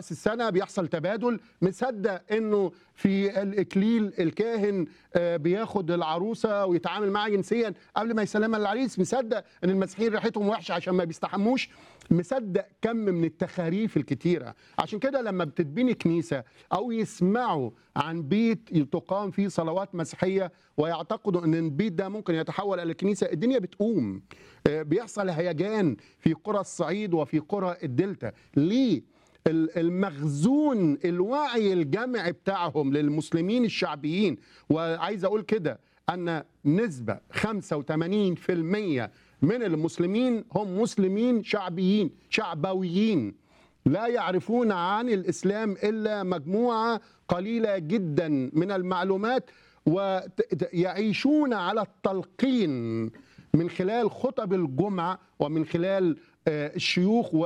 راس السنه بيحصل تبادل مصدق انه في الاكليل الكاهن آه، بياخد العروسه ويتعامل معاها جنسيا قبل ما يسلمها للعريس مصدق ان المسيحيين ريحتهم وحشه عشان ما بيستحموش مصدق كم من التخاريف الكتيره عشان كده لما بتتبني كنيسه او يسمعوا عن بيت تقام فيه صلوات مسيحيه ويعتقدوا ان البيت ده ممكن يتحول الى كنيسه الدنيا بتقوم آه، بيحصل هيجان في قرى الصعيد وفي قرى الدلتا ليه ال- المخزون الوعي الجمعي بتاعهم للمسلمين الشعبيين وعايز اقول كده ان نسبة 85% من المسلمين هم مسلمين شعبيين شعبويين لا يعرفون عن الاسلام الا مجموعه قليله جدا من المعلومات ويعيشون على التلقين من خلال خطب الجمعه ومن خلال آه، الشيوخ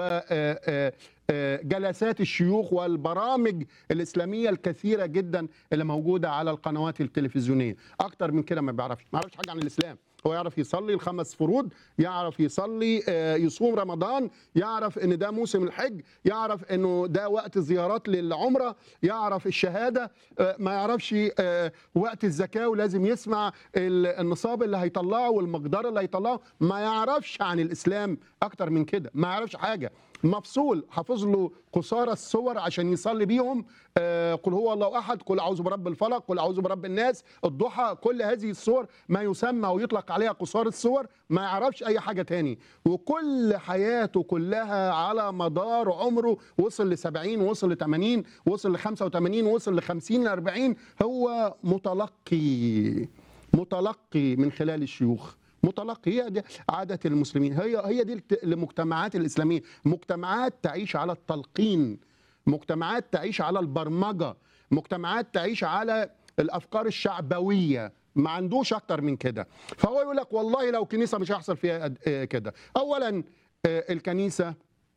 وجلسات الشيوخ والبرامج الاسلاميه الكثيره جدا اللي موجوده على القنوات التلفزيونيه اكتر من كده ما بيعرفش ما يعرفش حاجه عن الاسلام هو يعرف يصلي الخمس فروض يعرف يصلي آه، يصوم رمضان يعرف ان ده موسم الحج يعرف انه ده وقت زيارات للعمره يعرف الشهاده آه، ما يعرفش آه، وقت الزكاه ولازم يسمع ال- النصاب اللي هيطلعه والمقدار اللي هيطلعه ما يعرفش عن الاسلام اكتر من كده ما يعرفش حاجه مفصول حافظ له قصارى الصور عشان يصلي بيهم آه، قل هو الله احد قل اعوذ برب الفلق قل اعوذ برب الناس الضحى كل هذه الصور ما يسمى ويطلق عليها قصار الصور ما يعرفش اي حاجه تاني وكل حياته كلها على مدار عمره وصل ل 70 وصل ل 80 وصل ل 85 وصل ل 50 ل 40 هو متلقي متلقي من خلال الشيوخ متلقي هي دي عادة المسلمين هي هي دي الت- المجتمعات الإسلامية مجتمعات تعيش على التلقين مجتمعات تعيش على البرمجة مجتمعات تعيش على الأفكار الشعبوية ما عندوش أكتر من كده فهو يقول لك والله لو كنيسة مش هيحصل فيها قد- آه كده أولا آه، الكنيسة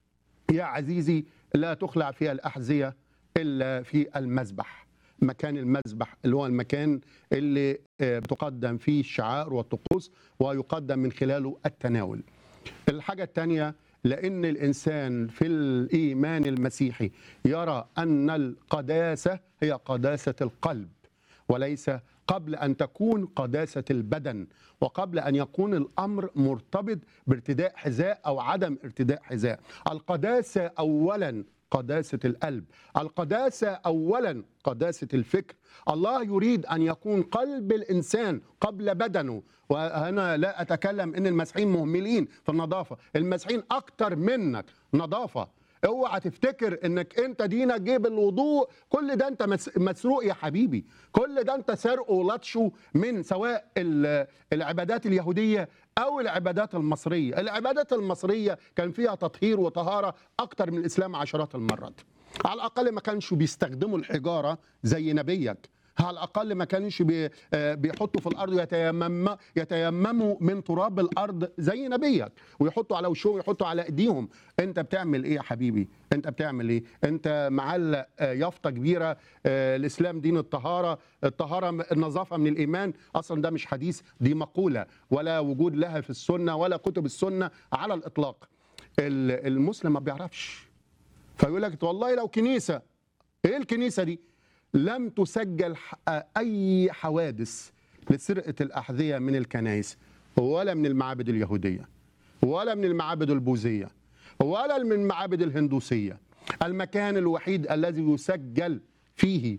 يا عزيزي لا تخلع فيها الأحذية إلا في المذبح مكان المذبح اللي هو المكان اللي آه، بتقدم فيه الشعائر والطقوس ويقدم من خلاله التناول الحاجة الثانية لأن الإنسان في الإيمان المسيحي يرى أن القداسة هي قداسة القلب وليس قبل ان تكون قداسه البدن وقبل ان يكون الامر مرتبط بارتداء حذاء او عدم ارتداء حذاء القداسه اولا قداسه القلب القداسه اولا قداسه الفكر الله يريد ان يكون قلب الانسان قبل بدنه وانا لا اتكلم ان المسيحيين مهملين في النظافه المسيحيين اكتر منك نظافه اوعى تفتكر انك انت دينك جيب الوضوء كل ده انت مس- مسروق يا حبيبي كل ده انت سرقه ولطشه من سواء ال- العبادات اليهوديه او العبادات المصريه العبادات المصريه كان فيها تطهير وطهاره اكتر من الاسلام عشرات المرات على الاقل ما كانش بيستخدموا الحجاره زي نبيك على الاقل ما كانش بي آه، بيحطوا في الارض يتيمم يتيمموا من تراب الارض زي نبيك ويحطوا على وشهم ويحطوا على ايديهم انت بتعمل ايه يا حبيبي انت بتعمل ايه انت معلق آه، يافطه كبيره آه، الاسلام دين الطهاره الطهاره م- النظافه من الايمان اصلا ده مش حديث دي مقوله ولا وجود لها في السنه ولا كتب السنه على الاطلاق ال- المسلم ما بيعرفش فيقول لك والله لو كنيسه ايه الكنيسه دي لم تسجل ح- اي حوادث لسرقه الاحذيه من الكنائس ولا من المعابد اليهوديه ولا من المعابد البوذيه ولا من المعابد الهندوسيه المكان الوحيد الذي يسجل فيه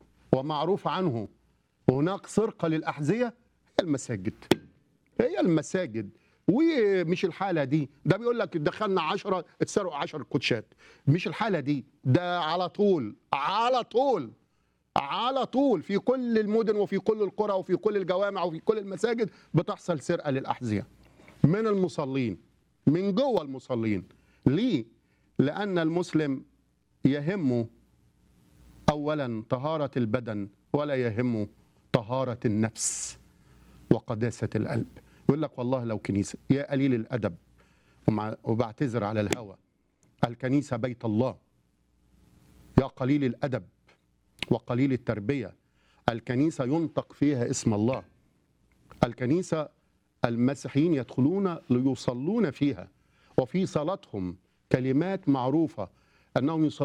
ومعروف عنه هناك سرقه للاحذيه المساجد هي المساجد ومش الحاله دي ده بيقول لك دخلنا 10 اتسرقوا 10 كوتشات مش الحاله دي ده على طول على طول على طول في كل المدن وفي كل القرى وفي كل الجوامع وفي كل المساجد بتحصل سرقه للاحذيه من المصلين من جوه المصلين ليه لان المسلم يهمه اولا طهاره البدن ولا يهمه طهاره النفس وقداسة القلب يقول لك والله لو كنيسة يا قليل الأدب ومع- وبعتذر على الهوى الكنيسة بيت الله يا قليل الأدب وقليل التربية الكنيسة ينطق فيها اسم الله الكنيسة المسيحيين يدخلون ليصلون فيها وفي صلاتهم كلمات معروفة أنهم يصلون